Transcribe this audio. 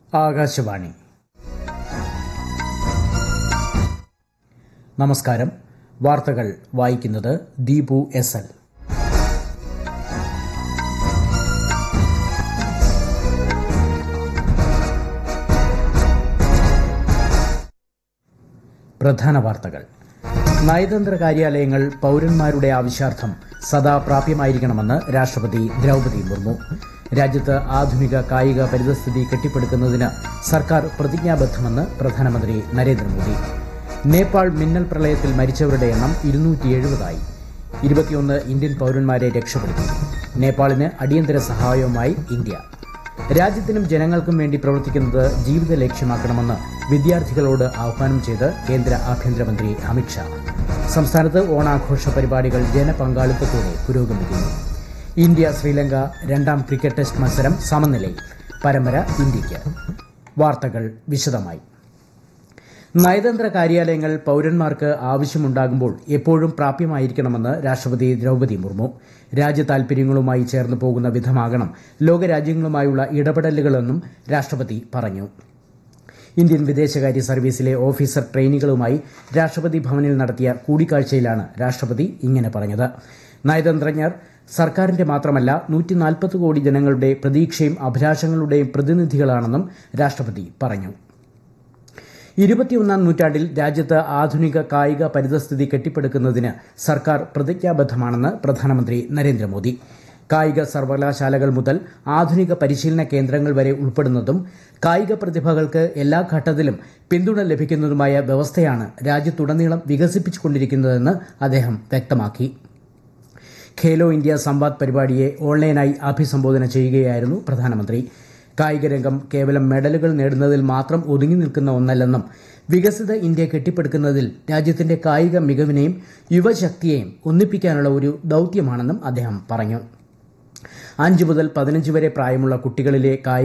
ആകാശവാണി നമസ്കാരം വാർത്തകൾ വായിക്കുന്നത് ദീപു എസ് എൽ പ്രധാന വാർത്തകൾ നയതന്ത്ര കാര്യാലയങ്ങൾ പൌരന്മാരുടെ ആവശ്യാർത്ഥം സദാ പ്രാപ്യമായിരിക്കണമെന്ന് രാഷ്ട്രപതി ദ്രൌപദി മുർമു രാജ്യത്ത് ആധുനിക കായിക പരിതസ്ഥിതി കെട്ടിപ്പടുക്കുന്നതിന് സർക്കാർ പ്രതിജ്ഞാബദ്ധമെന്ന് പ്രധാനമന്ത്രി നരേന്ദ്രമോദി നേപ്പാൾ മിന്നൽ പ്രളയത്തിൽ മരിച്ചവരുടെ എണ്ണം ഇരുന്നൂറ്റി എഴുപതായി ഇരുപത്തിയൊന്ന് ഇന്ത്യൻ പൌരന്മാരെ രക്ഷപ്പെടുത്തി നേപ്പാളിന് അടിയന്തര സഹായവുമായി ഇന്ത്യ രാജ്യത്തിനും ജനങ്ങൾക്കും വേണ്ടി പ്രവർത്തിക്കുന്നത് ജീവിത ലക്ഷ്യമാക്കണമെന്ന് വിദ്യാർത്ഥികളോട് ആഹ്വാനം ചെയ്ത് കേന്ദ്ര ആഭ്യന്തരമന്ത്രി അമിത്ഷാ സംസ്ഥാനത്ത് ഓണാഘോഷ പരിപാടികൾ ജനപങ്കാളിത്തത്തോടെ പുരോഗമിക്കുന്നു ഇന്ത്യ ശ്രീലങ്ക രണ്ടാം ക്രിക്കറ്റ് ടെസ്റ്റ് മത്സരം സമനിലയിൽ പരമ്പര ഇന്ത്യയ്ക്ക് വാർത്തകൾ വിശദമായി നയതന്ത്ര കാര്യാലയങ്ങൾ പൌരന്മാർക്ക് ആവശ്യമുണ്ടാകുമ്പോൾ എപ്പോഴും പ്രാപ്യമായിരിക്കണമെന്ന് രാഷ്ട്രപതി ദ്രൌപദി മുർമു രാജ്യ താൽപര്യങ്ങളുമായി ചേർന്ന് പോകുന്ന വിധമാകണം ലോകരാജ്യങ്ങളുമായുള്ള ഇടപെടലുകളെന്നും രാഷ്ട്രപതി പറഞ്ഞു ഇന്ത്യൻ വിദേശകാര്യ സർവീസിലെ ഓഫീസർ ട്രെയിനികളുമായി രാഷ്ട്രപതി ഭവനിൽ നടത്തിയ കൂടിക്കാഴ്ചയിലാണ് രാഷ്ട്രപതി ഇങ്ങനെ പറഞ്ഞത് നയതന്ത്രജ്ഞർ സർക്കാരിന്റെ മാത്രമല്ല നൂറ്റി കോടി ജനങ്ങളുടെ പ്രതീക്ഷയും അഭിലാഷങ്ങളുടെയും പ്രതിനിധികളാണെന്നും രാഷ്ട്രപതി പറഞ്ഞു ഇരുപത്തിയൊന്നാം നൂറ്റാണ്ടിൽ രാജ്യത്ത് ആധുനിക കായിക പരിതസ്ഥിതി കെട്ടിപ്പടുക്കുന്നതിന് സർക്കാർ പ്രതിജ്ഞാബദ്ധമാണെന്ന് പ്രധാനമന്ത്രി നരേന്ദ്രമോദി കായിക സർവകലാശാലകൾ മുതൽ ആധുനിക പരിശീലന കേന്ദ്രങ്ങൾ വരെ ഉൾപ്പെടുന്നതും കായിക പ്രതിഭകൾക്ക് എല്ലാ ഘട്ടത്തിലും പിന്തുണ ലഭിക്കുന്നതുമായ വ്യവസ്ഥയാണ് രാജ്യത്തുടനീളം വികസിപ്പിച്ചുകൊണ്ടിരിക്കുന്നതെന്ന് അദ്ദേഹം വ്യക്തമാക്കി ഖേലോ ഇന്ത്യ സംവാദ് പരിപാടിയെ ഓൺലൈനായി അഭിസംബോധന ചെയ്യുകയായിരുന്നു പ്രധാനമന്ത്രി കായികരംഗം കേവലം മെഡലുകൾ നേടുന്നതിൽ മാത്രം ഒതുങ്ങി നിൽക്കുന്ന ഒന്നല്ലെന്നും വികസിത ഇന്ത്യ കെട്ടിപ്പടുക്കുന്നതിൽ രാജ്യത്തിന്റെ കായിക മികവിനെയും യുവശക്തിയെയും ഒന്നിപ്പിക്കാനുള്ള ഒരു ദൌത്യമാണെന്നും അദ്ദേഹം പറഞ്ഞു അഞ്ചു മുതൽ പതിനഞ്ച് വരെ പ്രായമുള്ള കുട്ടികളിലെ കായിക